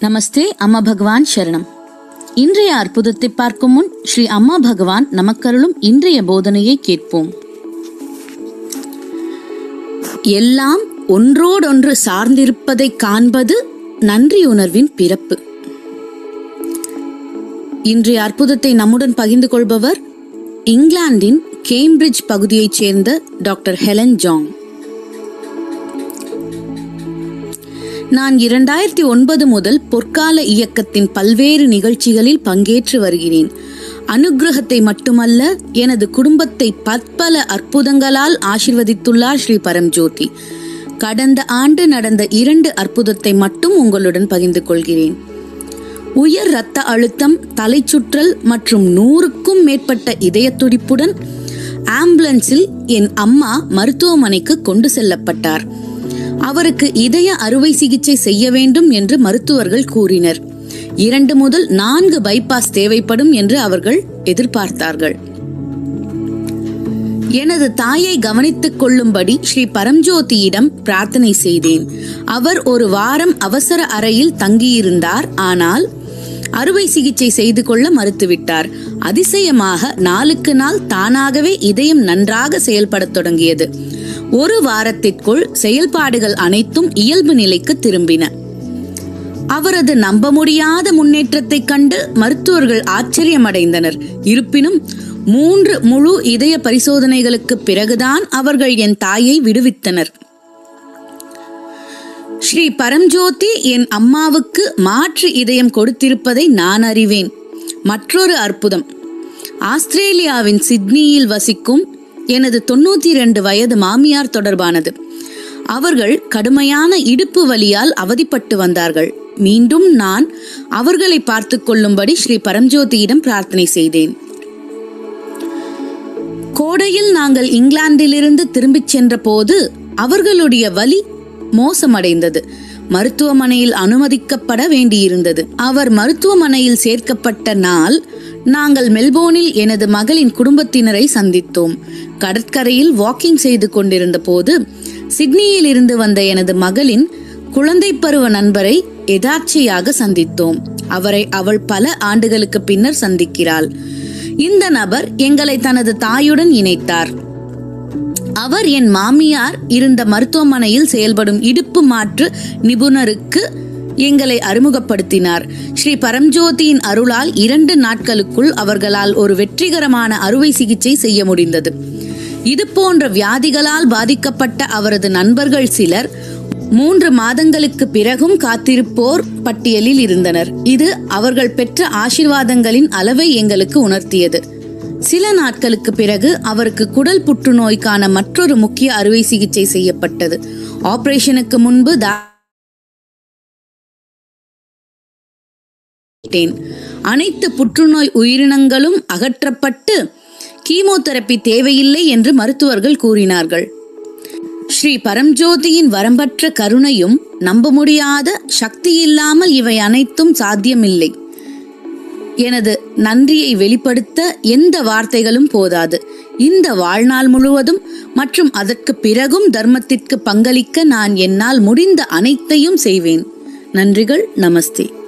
நமஸ்தே அம்மா பகவான் சரணம் இன்றைய அற்புதத்தை பார்க்கும் முன் ஸ்ரீ அம்மா பகவான் நமக்கருளும் இன்றைய போதனையை கேட்போம் எல்லாம் ஒன்றோடொன்று சார்ந்திருப்பதை காண்பது நன்றியுணர்வின் பிறப்பு இன்றைய அற்புதத்தை நம்முடன் பகிர்ந்து கொள்பவர் இங்கிலாந்தின் கேம்பிரிட்ஜ் பகுதியைச் சேர்ந்த டாக்டர் ஹெலன் ஜாங் நான் இரண்டாயிரத்தி ஒன்பது முதல் பொற்கால இயக்கத்தின் பல்வேறு நிகழ்ச்சிகளில் பங்கேற்று வருகிறேன் அனுக்கிரகத்தை மட்டுமல்ல எனது குடும்பத்தை பற்பல அற்புதங்களால் ஆசிர்வதித்துள்ளார் ஸ்ரீ பரம்ஜோதி கடந்த ஆண்டு நடந்த இரண்டு அற்புதத்தை மட்டும் உங்களுடன் பகிர்ந்து கொள்கிறேன் உயர் இரத்த அழுத்தம் தலைச்சுற்றல் மற்றும் நூறுக்கும் மேற்பட்ட இதய துடிப்புடன் ஆம்புலன்ஸில் என் அம்மா மருத்துவமனைக்கு கொண்டு செல்லப்பட்டார் அவருக்கு இதய அறுவை சிகிச்சை செய்ய வேண்டும் என்று மருத்துவர்கள் கூறினர் இரண்டு முதல் நான்கு பைபாஸ் தேவைப்படும் என்று அவர்கள் எதிர்பார்த்தார்கள் எனது தாயை கவனித்துக் கொள்ளும்படி ஸ்ரீ பரம்ஜோதியிடம் பிரார்த்தனை செய்தேன் அவர் ஒரு வாரம் அவசர அறையில் தங்கியிருந்தார் ஆனால் அறுவை சிகிச்சை செய்து கொள்ள மறுத்துவிட்டார் அதிசயமாக நாளுக்கு நாள் தானாகவே இதயம் நன்றாக செயல்படத் தொடங்கியது ஒரு வாரத்திற்குள் செயல்பாடுகள் அனைத்தும் இயல்பு நிலைக்கு திரும்பின அவரது நம்ப முடியாத முன்னேற்றத்தைக் கண்டு மருத்துவர்கள் ஆச்சரியமடைந்தனர் இருப்பினும் மூன்று முழு இதய பரிசோதனைகளுக்கு பிறகுதான் அவர்கள் என் தாயை விடுவித்தனர் ஸ்ரீ பரம்ஜோதி என் அம்மாவுக்கு மாற்று இதயம் கொடுத்திருப்பதை நான் அறிவேன் மற்றொரு அற்புதம் ஆஸ்திரேலியாவின் சிட்னியில் வசிக்கும் எனது தொண்ணூத்தி இரண்டு வயது மாமியார் தொடர்பானது அவர்கள் கடுமையான இடுப்பு வலியால் அவதிப்பட்டு வந்தார்கள் மீண்டும் நான் அவர்களை பார்த்து கொள்ளும்படி ஸ்ரீ பரம்ஜோதியிடம் பிரார்த்தனை செய்தேன் கோடையில் நாங்கள் இங்கிலாந்திலிருந்து திரும்பிச் சென்ற போது அவர்களுடைய வலி மோசமடைந்தது மருத்துவமனையில் அனுமதிக்கப்பட வேண்டியிருந்தது அவர் மருத்துவமனையில் சேர்க்கப்பட்ட நாள் நாங்கள் மெல்போர்னில் எனது மகளின் குடும்பத்தினரை சந்தித்தோம் கடற்கரையில் வாக்கிங் செய்து கொண்டிருந்த போது சிட்னியில் இருந்து வந்த எனது மகளின் குழந்தை பருவ நண்பரை எதார்ச்சையாக சந்தித்தோம் அவரை அவள் பல ஆண்டுகளுக்கு பின்னர் சந்திக்கிறாள் இந்த நபர் எங்களை தனது தாயுடன் இணைத்தார் அவர் என் மாமியார் இருந்த மருத்துவமனையில் செயல்படும் இடுப்பு மாற்று நிபுணருக்கு எங்களை அறிமுகப்படுத்தினார் ஸ்ரீ பரம்ஜோதியின் அருளால் இரண்டு நாட்களுக்குள் அவர்களால் ஒரு வெற்றிகரமான அறுவை சிகிச்சை செய்ய முடிந்தது இது போன்ற வியாதிகளால் பாதிக்கப்பட்ட அவரது நண்பர்கள் சிலர் மூன்று மாதங்களுக்கு பிறகும் காத்திருப்போர் பட்டியலில் இருந்தனர் இது அவர்கள் பெற்ற ஆசிர்வாதங்களின் அளவை எங்களுக்கு உணர்த்தியது சில நாட்களுக்கு பிறகு அவருக்கு குடல் புற்றுநோய்க்கான மற்றொரு முக்கிய அறுவை சிகிச்சை செய்யப்பட்டது ஆபரேஷனுக்கு முன்பு அனைத்து புற்றுநோய் உயிரினங்களும் அகற்றப்பட்டு கீமோதெரப்பி தேவையில்லை என்று மருத்துவர்கள் கூறினார்கள் ஸ்ரீ பரம்ஜோதியின் வரம்பற்ற கருணையும் நம்ப முடியாத சக்தி இல்லாமல் இவை அனைத்தும் சாத்தியமில்லை எனது நன்றியை வெளிப்படுத்த எந்த வார்த்தைகளும் போதாது இந்த வாழ்நாள் முழுவதும் மற்றும் அதற்கு பிறகும் தர்மத்திற்கு பங்களிக்க நான் என்னால் முடிந்த அனைத்தையும் செய்வேன் நன்றிகள் நமஸ்தே